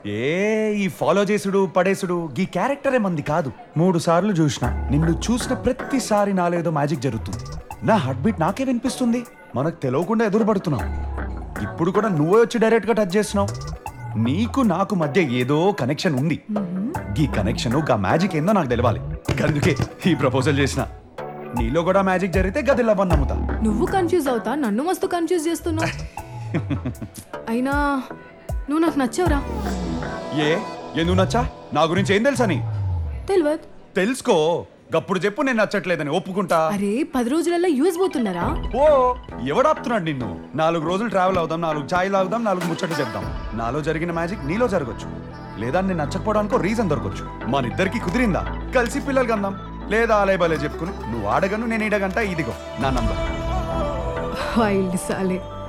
ఏ ఈ ఫాలో చేసుడు పడేసుడు ఈ క్యారెక్టరే మంది కాదు మూడు సార్లు చూసిన నిన్ను చూసిన ప్రతిసారి నాలో ఏదో మ్యాజిక్ జరుగుతుంది నా హార్ట్ బీట్ నాకే వినిపిస్తుంది మనకు తెలియకుండా ఎదురుపడుతున్నావు ఇప్పుడు కూడా నువ్వే వచ్చి డైరెక్ట్ గా టచ్ చేస్తున్నావు నీకు నాకు మధ్య ఏదో కనెక్షన్ ఉంది ఈ కనెక్షన్ గా మ్యాజిక్ ఏందో నాకు తెలవాలి అందుకే ఈ ప్రపోజల్ చేసిన నీలో కూడా మ్యాజిక్ జరిగితే గది లవ్వని నమ్ముతా నువ్వు కన్ఫ్యూజ్ అవుతా నన్ను మస్తు కన్ఫ్యూజ్ చేస్తున్నావు అయినా నువ్వు నాకు నచ్చావురా ఏ ఎందుకు నచ్చా నా గురించి ఏం తెలుసని తెలియదు తెలుసుకో గప్పుడు చెప్పు నేను నచ్చట్లేదని ఒప్పుకుంటా అరే పది రోజులలో యూఎస్ పోతున్నారా ఓ ఎవడాపుతున్నాడు నిన్ను నాలుగు రోజులు ట్రావెల్ అవుదాం నాలుగు ఛాయ్ లాగుదాం నాలుగు ముచ్చట్లు చెప్దాం నాలో జరిగిన మ్యాజిక్ నీలో జరగచ్చు లేదా నేను నచ్చకపోవడానికో రీజన్ దొరకచ్చు మన ఇద్దరికి కుదిరిందా కలిసి పిల్లలు కందాం లేదా అలే బలే చెప్పుకుని నువ్వు ఆడగను నేను ఈడగంట ఇదిగో నా నంబర్ వైల్డ్ సాలే